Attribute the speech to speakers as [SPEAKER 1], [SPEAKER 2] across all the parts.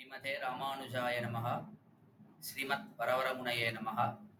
[SPEAKER 1] ஸ்ரீமதே ராமானுஜாய நமः ஸ்ரீமத் வரவரமுனையே நமः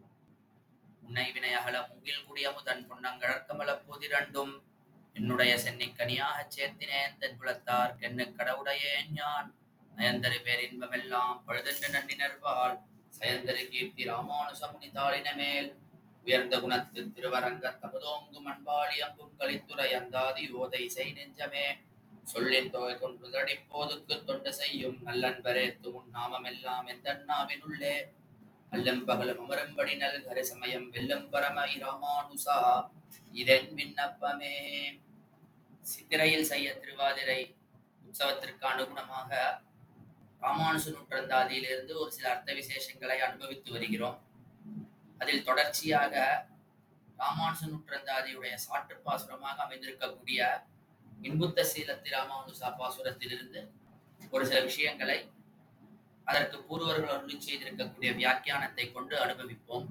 [SPEAKER 1] உன்னை வினையகல முகில் குடியமுதன் பொன்னங்கழற்கமல போதிரண்டும் என்னுடைய சென்னிக் கனியாகச் சேர்த்தினேன் தென் குலத்தார் கென்னு கடவுடையேன் ஞான் நயந்தரு பேரின்பமெல்லாம் பழுதென்று நன்னினர்வாள் சயந்தரு கீர்த்தி ராமானுசமுனி தாளின மேல் உயர்ந்த குணத்து திருவரங்க தபதோங்கும் அன்பாளி அம்பும் கலித்துறை அந்தாதி ஓதை செய் நெஞ்சமே சொல்லின் தொகை கொண்டு தடிப்போதுக்கு தொண்டு செய்யும் நல்லன்பரே துமுன் நாமமெல்லாம் எந்த நாவினுள்ளே அல்லம் பகலும் அமரும்படி நல்கர சமயம் வெல்லம் பரம இராமானுசா இதன் விண்ணப்பமே சித்திரையில் செய்ய திருவாதிரை உற்சவத்திற்கு அனுகுணமாக ராமானுச நூற்றந்தாதியிலிருந்து ஒரு சில அர்த்த விசேஷங்களை அனுபவித்து வருகிறோம் அதில் தொடர்ச்சியாக ராமானுச நூற்றந்தாதியுடைய சாற்று பாசுரமாக அமைந்திருக்கக்கூடிய இன்புத்த சீலத்தி ராமானுசா பாசுரத்திலிருந்து ஒரு சில விஷயங்களை அதற்கு பூர்வர்கள் அருளி செய்திருக்கக்கூடிய வியாக்கியானத்தை கொண்டு அனுபவிப்போம்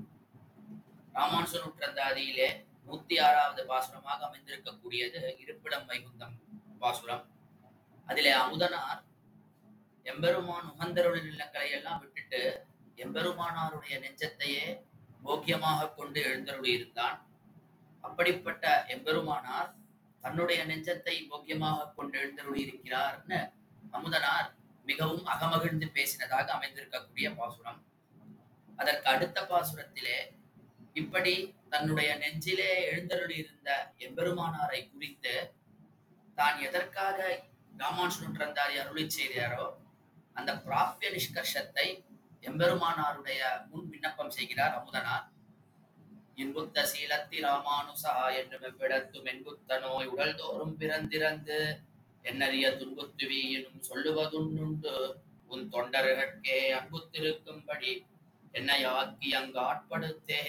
[SPEAKER 1] ராமானுச நூற்றந்தாதியிலே நூத்தி ஆறாவது பாசுரமாக அமைந்திருக்கக்கூடியது இருப்பிடம் வைகுந்தம் பாசுரம் அதிலே அமுதனார் எம்பெருமான் உகந்தருடைய நிலங்களை எல்லாம் விட்டுட்டு எம்பெருமானாருடைய நெஞ்சத்தையே போக்கியமாக கொண்டு எழுந்தருளி இருந்தான் அப்படிப்பட்ட எம்பெருமானார் தன்னுடைய நெஞ்சத்தை போக்கியமாக கொண்டு எழுந்தருளி இருக்கிறார்னு அமுதனார் மிகவும் அகமகிழ்ந்து பேசினதாக அமைந்திருக்கக்கூடிய பாசுரம் அதற்கு அடுத்த பாசுரத்திலே இப்படி தன்னுடைய நெஞ்சிலே எழுந்தருளி இருந்த எம்பெருமானாரை குறித்து தான் எதற்காக ராமானுஷனுன்றந்தாரி அருளி செய்தாரோ அந்த பிராபிய நிஷ்கர்ஷத்தை எம்பெருமானாருடைய முன் விண்ணப்பம் செய்கிறார் அமுதனார் இன்புத்த சீலத்தி ராமானுசா என்று வெவ்விடத்து மென்புத்த நோய் உடல் தோறும் பிறந்திறந்து என்னறிய துன்புத்துவி எனும் சொல்லுவதுண்டு உன் தொண்டர்களே அன்புத்திருக்கும்படி என்னை ஆக்கி அங்கு ஆட்படுத்தே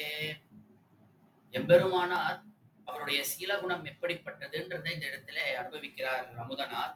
[SPEAKER 1] எம்பெருமானார் அவருடைய சீலகுணம் எப்படிப்பட்டதுன்றதை இந்த இடத்திலே அனுபவிக்கிறார் அமுதனார்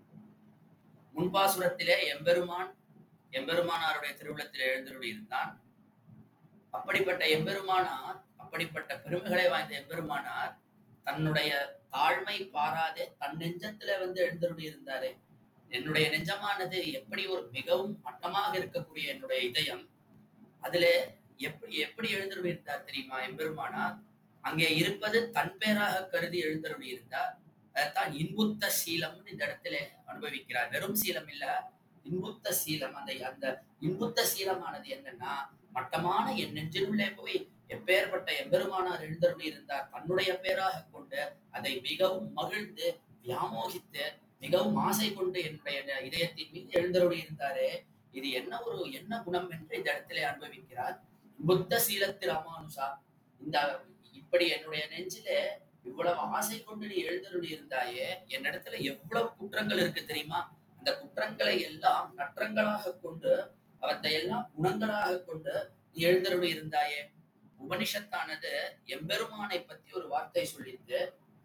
[SPEAKER 1] முன்பாசுரத்திலே எம்பெருமான் எம்பெருமானாருடைய திருவிழத்தில் எழுந்தருளி இருந்தான் அப்படிப்பட்ட எம்பெருமானார் அப்படிப்பட்ட பெருமைகளை வாய்ந்த எம்பெருமானார் தன்னுடைய தாழ்மை பாராதே தன் நெஞ்சத்துல வந்து எழுந்தருளி இருந்தாரு என்னுடைய நெஞ்சமானது எப்படி ஒரு மிகவும் மட்டமாக இருக்கக்கூடிய என்னுடைய இதயம் அதுல எப்படி எப்படி எழுந்தருளி இருந்தார் தெரியுமா எம்பெருமானார் அங்கே இருப்பது தன் பேராக கருதி எழுந்தருளி இருந்தார் அதைத்தான் இன்புத்த சீலம்னு இந்த இடத்துல அனுபவிக்கிறார் வெறும் சீலம் இல்ல இன்புத்த சீலம் அந்த அந்த இன்புத்த சீலமானது என்னன்னா மட்டமான என் நெஞ்சினுள்ளே போய் எப்பேற்பட்ட எம்பெருமானார் எழுந்தருளி இருந்தார் தன்னுடைய பேராக கொண்டு அதை மிகவும் மகிழ்ந்து வியாமோகித்து மிகவும் ஆசை கொண்டு என்னுடைய இதயத்தின் மீது எழுந்தருளி இருந்தாரே இது என்ன ஒரு என்ன குணம் என்று இந்த இடத்திலே அனுபவிக்கிறார் புத்த சீலத்து ராமானுஷா இந்த இப்படி என்னுடைய நெஞ்சிலே இவ்வளவு ஆசை கொண்டு நீ எழுந்தருளி இருந்தாயே என்னிடத்துல எவ்வளவு குற்றங்கள் இருக்கு தெரியுமா அந்த குற்றங்களை எல்லாம் நற்றங்களாக கொண்டு அவற்றை எல்லாம் குணங்களாக கொண்டு நீ எழுந்தருளி இருந்தாயே உபனிஷத்தானது எம்பெருமானை பத்தி ஒரு வார்த்தை சொல்லிட்டு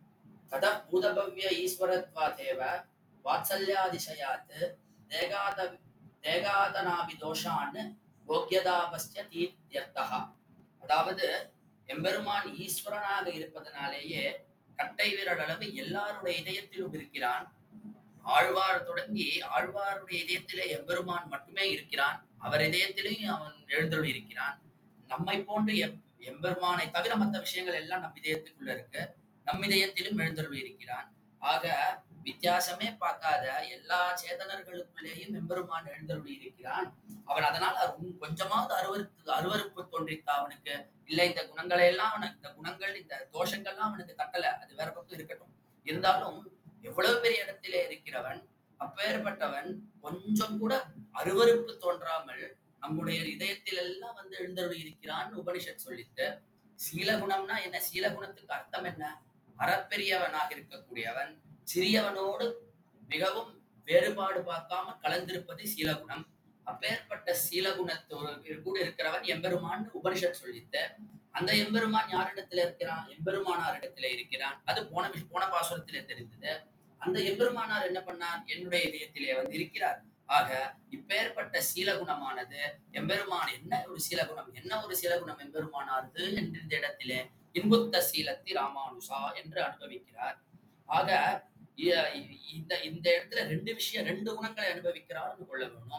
[SPEAKER 1] தத பூதபவ்ய ஈஸ்வரத்வா தேவ வாத்சல்யாதிசயாத் தேகாத தேகாதனாபி தோஷான்னு போக்கியதாபஸ்ய தீர்த்தியர்த்தா அதாவது எம்பெருமான் ஈஸ்வரனாக இருப்பதனாலேயே கட்டை விரல் அளவு எல்லாருடைய இதயத்திலும் இருக்கிறான் ஆழ்வார் தொடங்கி ஆழ்வாருடைய இதயத்திலே எம்பெருமான் மட்டுமே இருக்கிறான் அவர் இதயத்திலேயும் அவன் எழுந்தருள் இருக்கிறான் நம்மை போன்று எம் எம்பெருமானை தவிர மற்ற விஷயங்கள் எல்லாம் நம் இதயத்துக்குள்ள இருக்கு நம் இதயத்திலும் எழுந்தருள் இருக்கிறான் ஆக வித்தியாசமே பார்க்காத எல்லா சேதனர்களுக்குள்ளேயும் எம்பெருமான் எழுந்தருள் இருக்கிறான் அவன் அதனால் கொஞ்சமாவது அருவருக்கு அருவறுப்பு தோன்றித்தா அவனுக்கு இல்ல இந்த குணங்களை எல்லாம் அவனுக்கு இந்த குணங்கள் இந்த தோஷங்கள்லாம் அவனுக்கு தட்டல அது வேற பக்கம் இருக்கட்டும் இருந்தாலும் எவ்வளவு பெரிய இடத்திலே இருக்கிறவன் அப்பேற்பட்டவன் கொஞ்சம் கூட அருவறுப்பு தோன்றாமல் நம்முடைய இதயத்தில் எல்லாம் வந்து எழுந்தருளி இருக்கிறான்னு உபனிஷத் சொல்லிட்டு சீலகுணம்னா என்ன சீலகுணத்துக்கு அர்த்தம் என்ன அறப்பெரியவனாக இருக்கக்கூடியவன் சிறியவனோடு மிகவும் வேறுபாடு பார்க்காம கலந்திருப்பது சீலகுணம் அப்பேற்பட்ட சீலகுணத்தோடு கூட இருக்கிறவன் எம்பெருமான் உபனிஷத் சொல்லித்த அந்த எம்பெருமான் யாரிடத்துல இருக்கிறான் எம்பெருமானார் இடத்துல இருக்கிறான் அது போன போன பாசுரத்திலே தெரிந்தது அந்த எம்பெருமானார் என்ன பண்ணார் என்னுடைய இதயத்திலே வந்து இருக்கிறார் ஆக இப்பேற்பட்ட சீலகுணமானது எம்பெருமான் என்ன ஒரு சீலகுணம் என்ன ஒரு சீலகுணம் எம்பெருமானாரது என்ற இந்த இடத்திலே இன்புத்த சீலத்தி ராமானுஷா என்று அனுபவிக்கிறார் ஆக இ- இந்த இந்த இடத்துல ரெண்டு விஷயம் ரெண்டு குணங்களை அனுபவிக்கிறார்னு கொள்ள வேணும்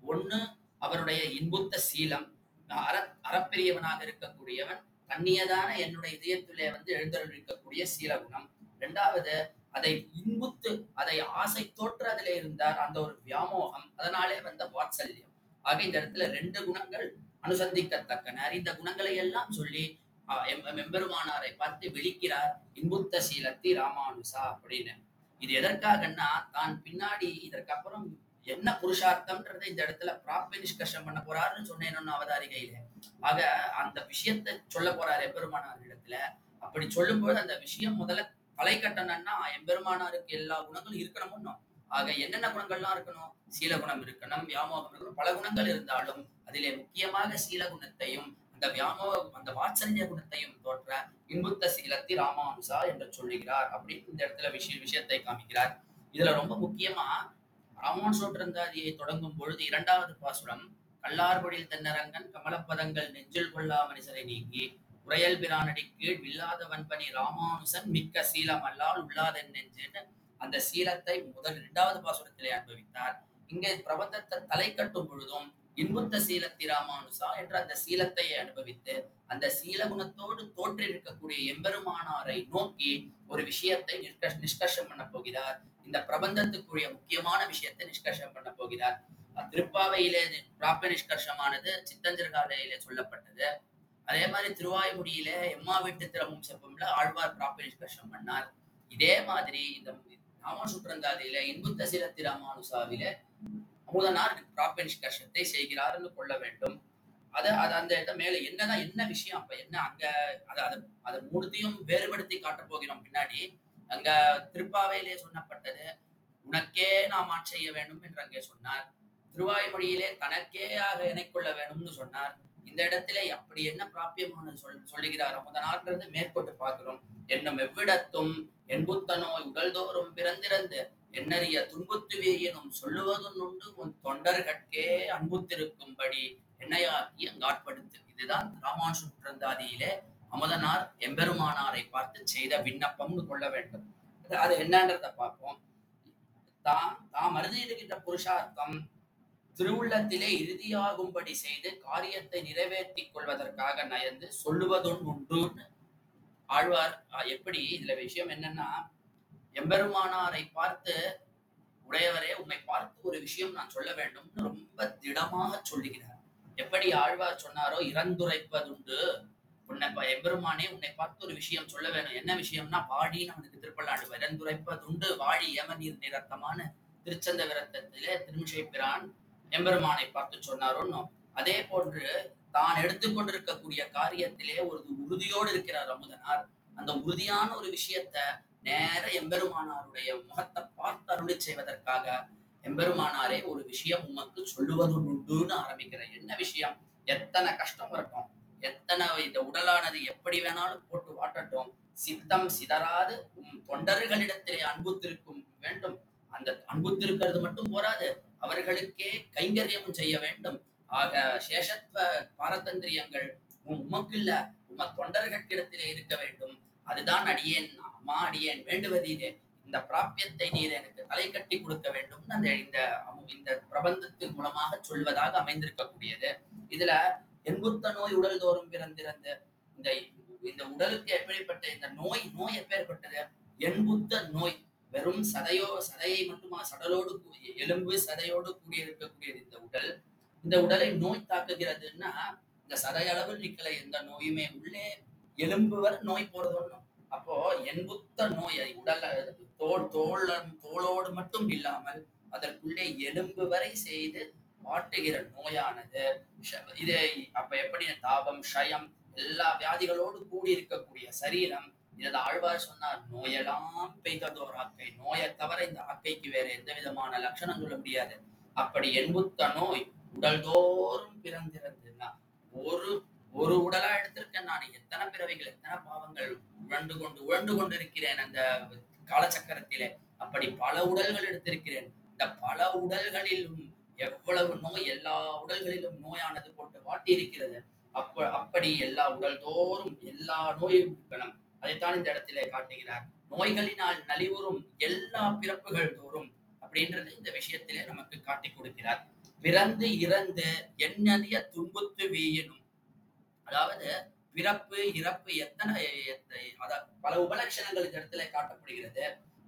[SPEAKER 1] ஒண்ணு அவருடைய இன்புத்த சீலம் அற அறப்பிரியவனாக இருக்கக்கூடியவன் தன்னியதான என்னுடைய இதயத்திலே வந்து எழுந்தருளிருக்கக்கூடிய சீல குணம் இரண்டாவது அதை இன்புத்து அதை ஆசை தோற்று அதிலே இருந்தார் அந்த ஒரு வியாமோகம் அதனாலே வந்த வாத்சல்யம் ஆக இந்த இடத்துல ரெண்டு குணங்கள் அனுசந்திக்கத்தக்கன இந்த குணங்களை எல்லாம் சொல்லி அஹ், எம்- எம்பெருமானாரை பார்த்து விழிக்கிறார் இன்புத்த சீலத்தி ராமானுசா அப்படின்னு இது எதற்காகன்னா தான் பின்னாடி இதற்கப்புறம் என்ன புருஷார்த்தம்ன்றதை இந்த இடத்துல பிராப்தி நிஷ்கர்ஷம் பண்ண போறாருன்னு சொன்னேன் அவதாரிகையில ஆக அந்த விஷயத்தை சொல்ல போறாரு எம்பெருமானார் இடத்துல அப்படி சொல்லும்போது அந்த விஷயம் முதல்ல தலை கட்டணும்னா எம்பெருமானாருக்கு எல்லா குணங்களும் இருக்கணும்னு ஆக என்னென்ன குணங்கள்லாம் இருக்கணும் சீல குணம் இருக்கணும் வியாமோகம் இருக்கணும் பல குணங்கள் இருந்தாலும் அதிலே முக்கியமாக சீல குணத்தையும் அந்த வியாமோகம் அந்த வாத்சல்ய குணத்தையும் தோற்ற இன்புத்த சீலத்தி ராமானுசா என்று சொல்லுகிறார் அப்படின்னு இந்த இடத்துல விஷய விஷயத்தை காமிக்கிறார் இதுல ரொம்ப முக்கியமா ராமானுசோற்றந்தாதியை தொடங்கும் பொழுது இரண்டாவது பாசுரம் கல்லார்பொழில் தென்னரங்கன் கமலப்பதங்கள் நெஞ்சில் கொள்ளா மனிதரை நீக்கி உரையல் பிரானடி கீழ் வில்லாத வன்பனி ராமானுசன் மிக்க சீலம் அல்லால் உள்ளாதென் நெஞ்சுன்னு அந்த சீலத்தை முதல் இரண்டாவது பாசுரத்திலே அனுபவித்தார் இங்கே பிரபந்தத்தை தலை கட்டும் பொழுதும் இன்புத்த சீலத்தி ராமானுசா என்ற அந்த சீலத்தை அனுபவித்து அந்த சீல குணத்தோடு தோற்றிருக்கக்கூடிய எம்பெருமானாரை நோக்கி ஒரு விஷயத்தை நிஷ்கஷ் நிஷ்கர்ஷம் பண்ண போகிறார் இந்த பிரபந்தத்துக்குரிய முக்கியமான விஷயத்தை நிஷ்கர்ஷம் பண்ண போகிறார் அஹ் திருப்பாவையிலே இது பிராப்ப நிஷ்கர்ஷமானது சித்தஞ்சர்காலையிலே சொல்லப்பட்டது அதே மாதிரி திருவாய்முடியிலே எம்மா வீட்டு திறமும் செப்பம்ல ஆழ்வார் பிராப்ப நிஷ்கர்ஷம் பண்ணார் இதே மாதிரி இந்த ராமசுற்றந்தாதியில இன்புத்த சிலத்தி ராமானுசாவில அமுதனார் பிராப்ப நிஷ்கர்ஷத்தை செய்கிறார்னு கொள்ள வேண்டும் அது அது அந்த இட மேல என்னதான் என்ன விஷயம் அப்ப என்ன அங்க அது அது அதை மூணுத்தையும் வேறுபடுத்தி காட்டப் போகிறோம் பின்னாடி அங்க திருப்பாவையிலே சொன்னப்பட்டது உனக்கே நாம் ஆட்செய்ய வேண்டும் என்று அங்கே சொன்னார் திருவாய்மொழியிலே தனக்கே ஆக இணைக்கொள்ள வேண்டும்னு சொன்னார் இந்த இடத்திலே அப்படி என்ன பிராபியமான சொல் சொல்லுகிறார் அமுதனார்ன்றது மேற்கொண்டு பார்க்கிறோம் என்னும் எவ்விடத்தும் என்புத்த நோய் உடல்தோறும் பிறந்திறந்து எண்ணறிய துன்புத்துவே எனும் சொல்லுவதும் உண்டு உன் தொண்டர்கட்கே அன்புத்திருக்கும்படி என்னையாக்கி அங்காட்படுத்து இதுதான் ராமானுஷந்தாதியிலே அமுதனார் எம்பெருமானாரை பார்த்து செய்த விண்ணப்பம்னு கொள்ள வேண்டும் அது- அது என்னன்றத பார்ப்போம் தாம் தாம் அருதியிருக்கின்ற புருஷார்த்தம் திருவுள்ளத்திலே இறுதியாகும்படி செய்து காரியத்தை நிறைவேற்றிக் கொள்வதற்காக நயந்து சொல்லுவதும் உண்டுன்னு ஆழ்வார் அஹ், எப்படி இதுல விஷயம் என்னன்னா எம்பெருமானாரை பார்த்து உடையவரே உம்மை பார்த்து ஒரு விஷயம் நான் சொல்ல வேண்டும்னு ரொம்ப திடமாக சொல்லுகிறார் எப்படி ஆழ்வார் சொன்னாரோ இறந்துரைப்பதுண்டு உன்னை ப- எம்பெருமானே உன்னை பார்த்து ஒரு விஷயம் சொல்ல வேணும் என்ன விஷயம்னா வாடின்னு அவனுக்கு திருப்பல்லாண்டு இறந்துரைப்பதுண்டு வாடி ஏமநீர் நிறத்தமான திருச்சந்த விரத்தத்திலே திருமிஷை பிரான் எம்பெருமானை பார்த்து சொன்னாரோன்னு அதே போன்று தான் எடுத்துக்கொண்டிருக்கக்கூடிய காரியத்திலே ஒரு உறுதியோடு இருக்கிறார் அமுதனார் அந்த உறுதியான ஒரு விஷயத்த நேர எம்பெருமானாருடைய முகத்தை பார்த்து அருளி செய்வதற்காக எம்பெருமானாரே ஒரு விஷயம் உமக்கு சொல்லுவது உண்டுன்னு ஆரம்பிக்கிறேன் என்ன விஷயம் எத்தனை கஷ்டம் இருக்கும் எத்தனை இந்த உடலானது எப்படி வேணாலும் போட்டு வாட்டட்டும் சித்தம் சிதறாது உம் தொண்டர்களிடத்திலே அன்புத்திருக்கும் வேண்டும் அந்த அன்புத்திருக்கிறது மட்டும் போராது அவர்களுக்கே கைங்கரியமும் செய்ய வேண்டும் ஆக சேஷத்வ பாரதந்திரியங்கள் உம் உமக்கு இல்ல உம தொண்டர்களிடத்திலே இருக்க வேண்டும் அதுதான் அடியேன் அம்மா அடியேன் வேண்டுவதீரே இந்த பிராபியத்தை நீர் எனக்கு தலை கட்டி கொடுக்க வேண்டும் அந்த இந்த அமு- இந்த பிரபந்தத்தின் மூலமாக சொல்வதாக அமைந்திருக்கக்கூடியது இதுல எண்புத்த நோய் உடல் தோறும் பிறந்திருந்த இந்த இந்த உடலுக்கு எப்படிப்பட்ட இந்த நோய் நோய் எப்பேற்பட்டது எண்புத்த நோய் வெறும் சதையோ சதையை மட்டுமா சடலோடு கூடிய எலும்பு சதையோடு கூடிய இருக்கக்கூடியது இந்த உடல் இந்த உடலை நோய் தாக்குகிறதுன்னா இந்த சதையளவில் நிக்கல எந்த நோயுமே உள்ளே எலும்பு வரை நோய் போறது ஒண்ணும் அப்போ எண்புத்த நோய் அது உடல்ல தோல் தோல் தோலோடு மட்டும் இல்லாமல் அதற்குள்ளே எலும்பு வரை செய்து வாட்டுகிற நோயானது ஷ- இது அப்ப எப்படி தாபம் ஷயம் எல்லா வியாதிகளோடு கூடி இருக்கக்கூடிய சரீரம் இதில் ஆழ்வார் சொன்னார் நோயெல்லாம் பெய்ததோர் ஆக்கை நோயை தவிர இந்த ஆக்கைக்கு வேற எந்த விதமான லட்சணம் சொல்ல முடியாது அப்படி எண்புத்த நோய் உடல்தோறும் பிறந்திருந்துன்னா ஒரு ஒரு உடலா எடுத்திருக்கேன் நான் எத்தனை பிறவைகள் எத்தனை பாவங்கள் உழண்டு கொண்டு உழண்டு கொண்டு இருக்கிறேன் அந்த காலச்சக்கரத்திலே அப்படி பல உடல்கள் எடுத்திருக்கிறேன் இந்த பல உடல்களிலும் எவ்வளவு நோய் எல்லா உடல்களிலும் நோயானது போட்டு வாட்டி இருக்கிறது அப்ப அப்படி எல்லா உடல் தோறும் எல்லா நோயும் இருக்கணும் அதைத்தான் இந்த இடத்திலே காட்டுகிறார் நோய்களினால் நலிவுறும் எல்லா பிறப்புகள் தோறும் அப்படின்றது இந்த விஷயத்திலே நமக்கு காட்டி கொடுக்கிறார் பிறந்து இறந்து எண்ணறிய துன்புத்து வீயினும் அதாவது பிறப்பு இறப்பு எத்தனை எத்த- அத- பல உபலட்சணங்கள் இந்த இடத்துல காட்டப்படுகிறது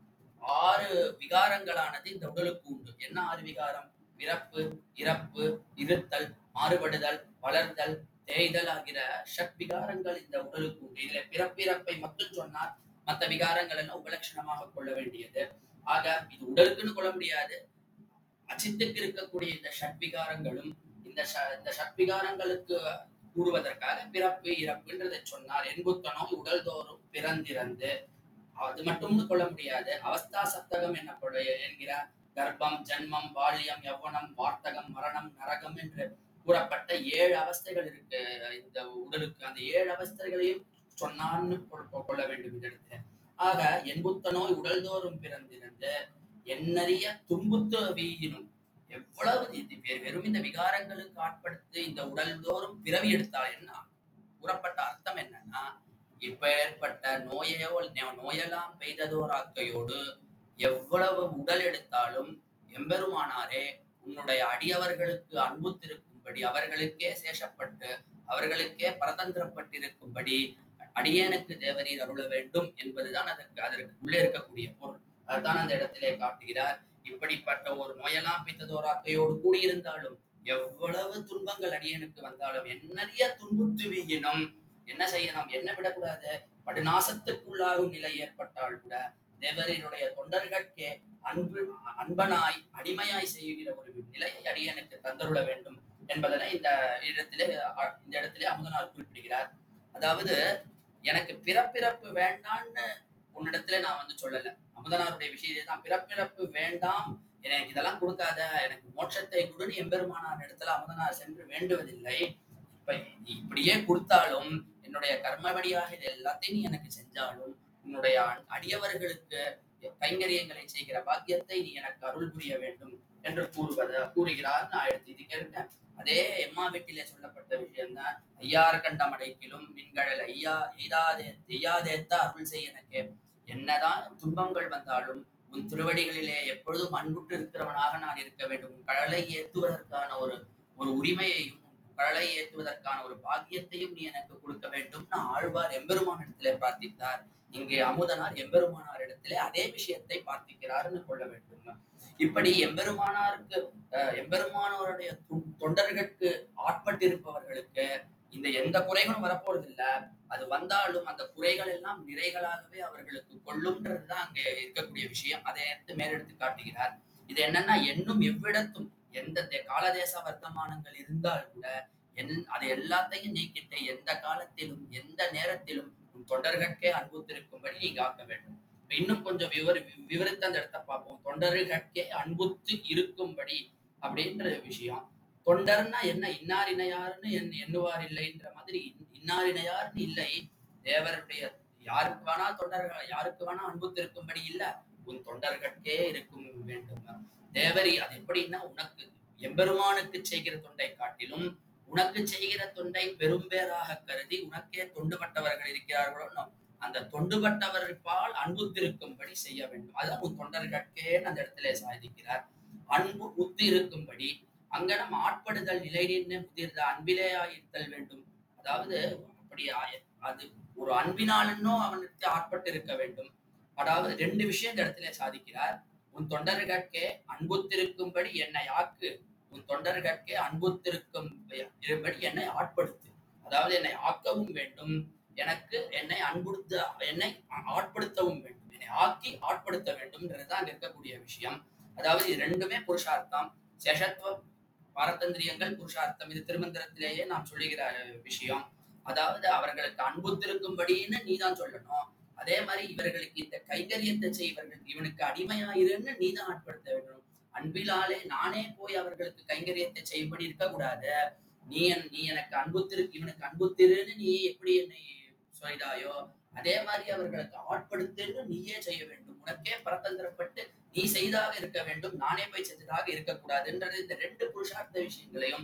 [SPEAKER 1] ஆறு விகாரங்களானது இந்த உடலுக்கு உண்டு என்ன ஆறு விகாரம் பிறப்பு இறப்பு இருத்தல் மாறுபடுதல் வளர்தல் தேய்தல் ஆகிற ஷட் விகாரங்கள் இந்த உடலுக்கு உண்டு இதுல பிறப்பிறப்பை மட்டும் சொன்னால் மற்ற விகாரங்கள் எல்லாம் உபலட்சணமாக கொள்ள வேண்டியது ஆக இது உடலுக்குன்னு கொள்ள முடியாது அச்சித்துக்கு இருக்கக்கூடிய இந்த ஷட்விகாரங்களும் இந்த ஷ- இந்த ஷட்விகாரங்களுக்கு கூறுவதற்காக பிறப்பு இறப்புன்றதை சொன்னார் என்புத்தனோ உடல் தோறும் பிறந்திறந்து அது மட்டும்னு கொள்ள முடியாது அவஸ்தா சப்தகம் என்னக்கூடிய என்கிற கர்ப்பம் ஜன்மம் பால்யம் யவ்வனம் வார்த்தகம் மரணம் நரகம் என்று கூறப்பட்ட ஏழு அவஸ்தைகள் இருக்கு இந்த உடலுக்கு அந்த ஏழு அவஸ்தைகளையும் சொன்னான்னு கொ- கொள்ள வேண்டும் இந்த இடத்துல ஆக என்புத்த நோய் உடல் தோறும் பிறந்திருந்து எண்ணறிய துன்புத்து வீயினும் எவ்வளவு இது வெ- வெறும் இந்த விகாரங்களுக்கு ஆட்படுத்தி இந்த உடல் தோறும் பிறவி எடுத்தால் என்ன கூறப்பட்ட அர்த்தம் என்னன்னா இப்ப ஏற்பட்ட நோயோ நோ- நோயெல்லாம் பெய்ததோராக்கையோடு எவ்வளவு உடல் எடுத்தாலும் எம்பெருமானாரே உன்னுடைய அடியவர்களுக்கு அன்புத்திருக்கும்படி அவர்களுக்கே சேஷப்பட்டு அவர்களுக்கே பரதந்திரப்பட்டிருக்கும்படி அடியேனுக்கு தேவரீர் அருள வேண்டும் என்பதுதான் அதற்கு அதற்கு உள்ளே இருக்கக்கூடிய பொருள் அதுதான் அந்த இடத்திலே காட்டுகிறார் இப்படிப்பட்ட ஒரு நோயெல்லாம் பித்ததோராக்கையோடு கூடியிருந்தாலும் எவ்வளவு துன்பங்கள் அடியனுக்கு வந்தாலும் என்னறிய துன்புத்து வீயினும் என்ன செய்யணும் என்ன விடக்கூடாது படுநாசத்துக்குள்ளாகும் நிலை ஏற்பட்டால் கூட தேவரீருடைய தொண்டர்களுக்கே அன்பு அன்பனாய் அடிமையாய் செய்கிற ஒரு நிலையை அடியனுக்கு தந்தருள வேண்டும் என்பதனை இந்த இடத்திலே அ- இந்த இடத்திலே அமுதனார் குறிப்பிடுகிறார் அதாவது எனக்கு பிறப்பிறப்பு வேண்டான்னு உன்னிடத்துல நான் வந்து சொல்லல அமுதனாருடைய விஷயத்தை தான் பிறப்பிறப்பு வேண்டாம் எனக்கு இதெல்லாம் கொடுக்காத எனக்கு மோட்சத்தை கொடுன்னு எம்பெருமானார் இடத்துல அமுதனார் சென்று வேண்டுவதில்லை இப்ப இப்படியே கொடுத்தாலும் என்னுடைய கர்மபடியாக இது எல்லாத்தையும் நீ எனக்கு செஞ்சாலும் உன்னுடைய அ- அடியவர்களுக்கு கைங்கரியங்களை செய்கிற பாக்கியத்தை நீ எனக்கு அருள் புரிய வேண்டும் என்று கூறுவத கூறுகிறார் நான் எடுத்து இது கேட்டேன் அதே எம்மா வீட்டிலே சொல்லப்பட்ட விஷயம்தான் ஐயார் கண்டம் அடைக்கிலும் மின்கடல் ஐயா எய்தாதே எய்யாதேத்த அருள் செய் எனக்கு என்னதான் துன்பங்கள் வந்தாலும் உன் திருவடிகளிலே எப்பொழுதும் அன்புற்று இருக்கிறவனாக நான் இருக்க வேண்டும் உன் கடலை ஏத்துவதற்கான ஒரு ஒரு உரிமையையும் உன் கடலை ஏற்றுவதற்கான ஒரு பாக்கியத்தையும் நீ எனக்கு கொடுக்க வேண்டும் நான் ஆழ்வார் எம்பெருமான் இடத்திலே பிரார்த்தித்தார் இங்கே அமுதனார் எம்பெருமானார் இடத்திலே அதே விஷயத்தை பிரார்த்திக்கிறார்னு கொள்ள வேண்டும் இப்படி எம்பெருமானாருக்கு அஹ், எம்பெருமானோருடைய தொ- தொண்டர்களுக்கு ஆட்பட்டிருப்பவர்களுக்கு இந்த எந்த குறைகளும் வரப்போறதில்ல அது வந்தாலும் அந்த குறைகள் எல்லாம் நிறைகளாகவே அவர்களுக்கு கொள்ளும்ன்றதுதான் அங்கே இருக்கக்கூடிய விஷயம் அதை எடுத்து மேலெடுத்து காட்டுகிறார் இது என்னன்னா என்னும் எவ்விடத்தும் எந்த தே- காலதேச வர்த்தமானங்கள் இருந்தால் கூட என் அதை எல்லாத்தையும் நீக்கிட்டு எந்த காலத்திலும் எந்த நேரத்திலும் உன் தொண்டர்களுக்கே அன்புத்திருக்கும்படி நீ காக்க வேண்டும் இப்ப இன்னும் கொஞ்சம் விவரி விவரித்து அந்த இடத்தை பார்ப்போம் தொண்டர்களுக்கே அன்புத்து இருக்கும்படி அப்படின்ற விஷயம் தொண்டர்னா என்ன இன்னார் இணையார்னு என் எண்ணுவார் இல்லைன்ற மாதிரி இன்- இன்னார் இணையார்னு இல்லை தேவருடைய யாருக்கு வேணா தொண்டர்கள் யாருக்கு வேணா அன்புத்திருக்கும்படி இல்ல உன் தொண்டர்களுக்கே இருக்கும் வேண்டும் தேவரி அது எப்படின்னா உனக்கு எம்பெருமானுக்கு செய்கிற தொண்டை காட்டிலும் உனக்கு செய்கிற தொண்டை பெரும்பேராக கருதி உனக்கே தொண்டுபட்டவர்கள் இருக்கிறார்களோ அந்த தொண்டுபட்டவர்பால் அன்புத்திருக்கும்படி செய்ய வேண்டும் அதுதான் உன் தொண்டர்களுக்கே அந்த இடத்திலே சாதிக்கிறார் அன்பு உத்து இருக்கும்படி அங்கனம் ஆட்படுதல் நிலை நின்று முதிர்ந்த அன்பிலே ஆயிருத்தல் வேண்டும் அதாவது அப்படி ஆய- அது ஒரு அன்பினாலன்னோ அவனுக்கு ஆட்பட்டு இருக்க வேண்டும் அதாவது ரெண்டு விஷயம் இந்த இடத்துல சாதிக்கிறார் உன் தொண்டர்களுக்கே அன்புத்திருக்கும்படி என்னை ஆக்கு உன் தொண்டர்களுக்கே அன்புத்திருக்கும் இருபடி என்னை ஆட்படுத்து அதாவது என்னை ஆக்கவும் வேண்டும் எனக்கு என்னை அன்புடுத்த என்னை ஆட்படுத்தவும் வேண்டும் என்னை ஆக்கி ஆட்படுத்த வேண்டும்ன்றதுதான் அங்க இருக்கக்கூடிய விஷயம் அதாவது இது ரெண்டுமே புருஷார்த்தம் சேஷத்துவ பாரதந்திரியங்கள் புருஷார்த்தம் இது திருமந்திரத்திலேயே நாம் சொல்லுகிற விஷயம் அதாவது அவர்களுக்கு அன்புத்திருக்கும்படின்னு நீதான் சொல்லணும் அதே மாதிரி இவர்களுக்கு இந்த கைங்கரியத்தை செய்வர்களுக்கு இவனுக்கு அடிமையாயிருன்னு நீதான் ஆட்படுத்த வேண்டும் அன்பிலாலே நானே போய் அவர்களுக்கு கைங்கரியத்தை செய்யும்படி இருக்கக்கூடாது நீ என்- நீ எனக்கு அன்புத்திருக்கு இவனுக்கு அன்புத்திருன்னு நீ எப்படி என்னை செய்தாயோ அதே மாதிரி அவர்களுக்கு ஆட்படுத்துன்னு நீயே செய்ய வேண்டும் உனக்கே பரதந்திரப்பட்டு நீ செய்தாக இருக்க வேண்டும் நானே போய் செஞ்சதாக இருக்கக்கூடாதுன்றது இந்த ரெண்டு புருஷார்த்த விஷயங்களையும்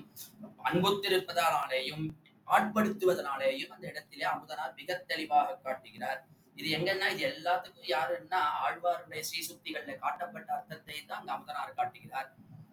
[SPEAKER 1] அன்புத்திருப்பதனாலேயும் ஆட்படுத்துவதனாலேயும் அந்த இடத்திலே அமுதனார் மிக தெளிவாக காட்டுகிறார் இது எங்கன்னா இது எல்லாத்துக்கும் யாருன்னா ஆழ்வாருடைய ஸ்ரீசுக்திகள்ல காட்டப்பட்ட அர்த்தத்தை தான் அங்க அமுதனார் காட்டுகிறார் இப்ப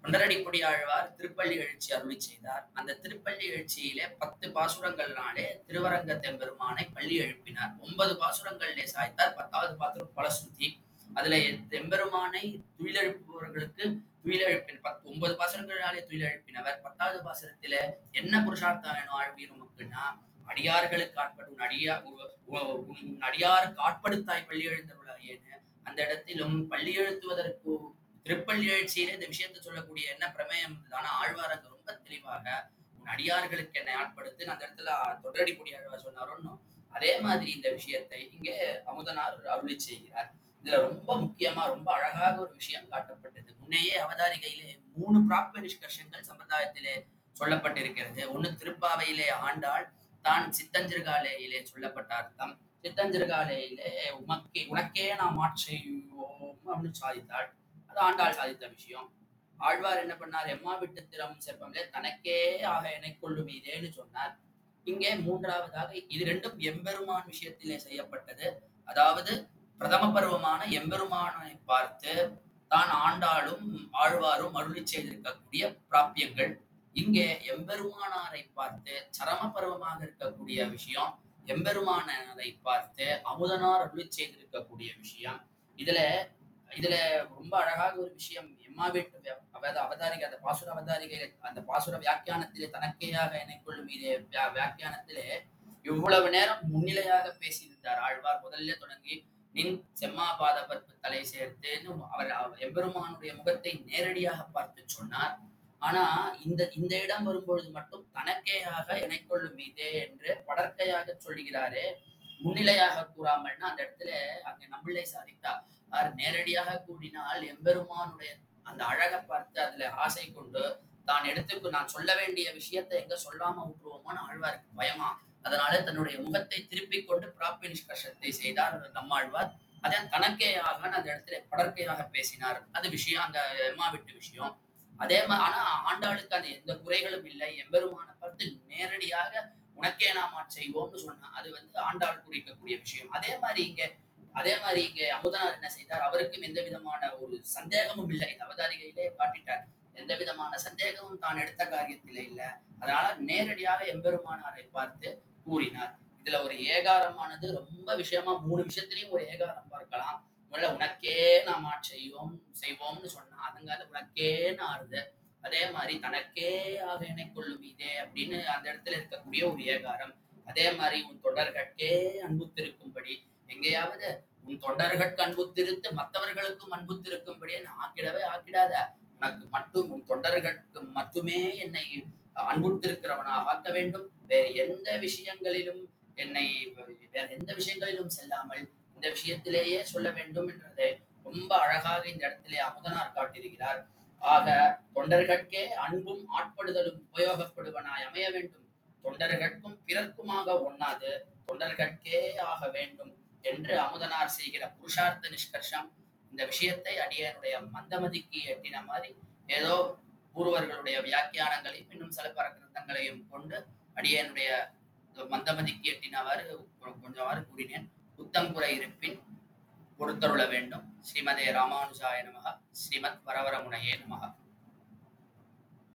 [SPEAKER 1] தொண்டரடிப்பொடி ஆழ்வார் திருப்பள்ளி எழுச்சி அருளி செய்தார் அந்த திருப்பள்ளி எழுச்சியிலே பத்து பாசுரங்கள்னாலே திருவரங்க தெம்பெருமானை பள்ளி எழுப்பினார் ஒன்பது பாசுரங்களிலே சாய்த்தார் பத்தாவது பாசுரம் பலஸ்ருதி அதுல தெம்பெருமானை துயிலெழுப்புபவர்களுக்கு துயிலெழுப்பின் பத்து ஒன்பது பாசுரங்களாலே துயிலெழுப்பினவர் பத்தாவது பாசுரத்தில என்ன புருஷார்த்தம் வேணும் ஆழ்வீர் உமக்குன்னா அடியார்களுக்கு ஆட்படும் அடியா உ- உ- உன் அடியாருக்கு ஆட்படுத்தாய் பள்ளி எழுந்தருளாயேன்னு அந்த இடத்திலும் பள்ளி எழுத்துவதற்கு திருப்பள்ளி எழுச்சியில இந்த விஷயத்தை சொல்லக்கூடிய என்ன பிரமேயம் இருந்தது ஆனா ஆழ்வார் அங்க ரொம்ப தெளிவாக உன் அடியார்களுக்கு என்னை ஆட்படுத்து அந்த இடத்துல தொடரடி பொடி ஆழ்வார் சொன்னாரோன்னு அதே மாதிரி இந்த விஷயத்தை இங்கே அமுதனார் அருளி செய்கிறார் இதுல ரொம்ப முக்கியமா ரொம்ப அழகாக ஒரு விஷயம் காட்டப்பட்டது முன்னையே அவதாரிகையிலே மூணு பிராப்த நிஷ்கர்ஷங்கள் சம்பிரதாயத்திலே சொல்லப்பட்டிருக்கிறது ஒண்ணு திருப்பாவையிலே ஆண்டாள் தான் சித்தஞ்சிறுகாலையிலே சொல்லப்பட்ட அர்த்தம் சித்தஞ்சிறுகாலையிலே உமக்கே உனக்கே நாம் ஆட்செய்வோம் அப்படின்னு சாதித்தாள் அது ஆண்டாள் சாதித்த விஷயம் ஆழ்வார் என்ன பண்ணார் எம்மா விட்டு திறம் செப்பம்லே தனக்கே ஆக எனைக் கொள்ளும் இதேன்னு சொன்னார் இங்கே மூன்றாவதாக இது ரெண்டும் எம்பெருமான் விஷயத்திலே செய்யப்பட்டது அதாவது பிரதம பருவமான எம்பெருமானை பார்த்து தான் ஆண்டாளும் ஆழ்வாரும் அருளி செய்திருக்கக்கூடிய பிராப்பியங்கள் இங்கே எம்பெருமானாரை பார்த்து சரம பருவமாக இருக்கக்கூடிய விஷயம் எம்பெருமானாரை பார்த்து அமுதனார் அருளி செய்திருக்கக்கூடிய விஷயம் இதுல இதுல ரொம்ப அழகாக ஒரு விஷயம் எம்மா வீட்டு வே- அவத அவதாரிகை அந்த பாசுர அவதாரிகை அந்த பாசுர வியாக்கியானத்திலே தனக்கேயாக எனக்குள்ளும் இதே வியா- வியாக்கியானத்திலே இவ்வளவு நேரம் முன்னிலையாக பேசியிருந்தார் ஆழ்வார் முதல்ல தொடங்கி நின் செம்மாபாத பற்பு தலை சேர்த்துன்னு அவர் அவர் எம்பெருமானுடைய முகத்தை நேரடியாக பார்த்து சொன்னார் ஆனா இந்த இந்த இடம் வரும்பொழுது மட்டும் தனக்கேயாக எனக்குள்ளும் இதே என்று படற்கையாக சொல்லுகிறாரே முன்னிலையாக கூறாமல்னா அந்த இடத்துல அங்க நம்மளே சாதித்தார் அவர் நேரடியாக கூடினால் எம்பெருமானுடைய அந்த அழகை பார்த்து அதுல ஆசை கொண்டு தான் எடுத்துக்கு நான் சொல்ல வேண்டிய விஷயத்தை எங்க சொல்லாம விட்டுருவோமோன்னு ஆழ்வாருக்கு பயமா அதனால தன்னுடைய முகத்தை திருப்பிக் கொண்டு பிராப்பி நிஷ்கர்ஷத்தை செய்தார் நம்மாழ்வார் அதே தனக்கேயாக அந்த இடத்துல படற்கையாக பேசினார் அது விஷயம் அந்த எம்மா விட்டு விஷயம் அதே மாதிரி ஆனா ஆண்டாளுக்கு அந்த எந்த குறைகளும் இல்லை எம்பெருமான பார்த்து நேரடியாக உனக்கே நாம செய்வோம்னு சொன்னா அது வந்து ஆண்டாள் குறிக்கக்கூடிய விஷயம் அதே மாதிரி இங்க அதே மாதிரி இங்க அமுதனார் என்ன செய்தார் அவருக்கும் எந்த விதமான ஒரு சந்தேகமும் இல்லை இந்த அவதாரிகையிலே காட்டிட்டார் எந்த விதமான சந்தேகமும் தான் எடுத்த காரியத்திலே இல்ல அதனால நேரடியாக எம்பெருமானாரை பார்த்து கூறினார் இதுல ஒரு ஏகாரமானது ரொம்ப விஷயமா மூணு விஷயத்திலையும் ஒரு ஏகாரம் பார்க்கலாம் முதல்ல உனக்கே நாம செய்வோம் செய்வோம்னு சொன்னா அதுங்கால உனக்கேன்னு ஆறுது அதே மாதிரி தனக்கே ஆக கொள்ளும் இதே அப்படின்னு அந்த இடத்துல இருக்கக்கூடிய ஒரு ஏகாரம் அதே மாதிரி உன் தொடர்கட்கே அன்புத்திருக்கும்படி எங்கேயாவது உன் தொண்டர்களுக்கு அன்புத்திருத்து மற்றவர்களுக்கும் அன்புத்திருக்கும்படி ஆக்கிடவே ஆக்கிடாத உனக்கு மட்டும் உன் தொண்டர்களுக்கு மட்டுமே என்னை அன்புத்திருக்கிறவனாக ஆக்க வேண்டும் வேறு எந்த விஷயங்களிலும் என்னை வேற எந்த விஷயங்களிலும் செல்லாமல் இந்த விஷயத்திலேயே சொல்ல வேண்டும் என்றதை ரொம்ப அழகாக இந்த இடத்திலே அமுதனார் காட்டியிருக்கிறார் ஆக தொண்டர்கட்கே அன்பும் ஆட்படுதலும் உபயோகப்படுவனாய் அமைய வேண்டும் தொண்டர்கட்கும் பிறர்க்குமாக ஒண்ணாது தொண்டர்கட்கே ஆக வேண்டும் என்று அமுதனார் செய்கிற புருஷார்த்த நிஷ்கர்ஷம் இந்த விஷயத்தை அடியனுடைய மந்தமதிக்கு எட்டின மாதிரி ஏதோ பூர்வர்களுடைய வியாக்கியானங்களையும் இன்னும் சில பல கிரந்தங்களையும் கொண்டு அடியனுடைய மந்தமதிக்கு எட்டினவாறு கொஞ்சவாறு கூறினேன் புத்தம் குறை இருப்பின் பொறுத்தருள வேண்டும் ஸ்ரீமதே ராமானுஜாய நமக ஸ்ரீமத் வரவரமுனையே நமக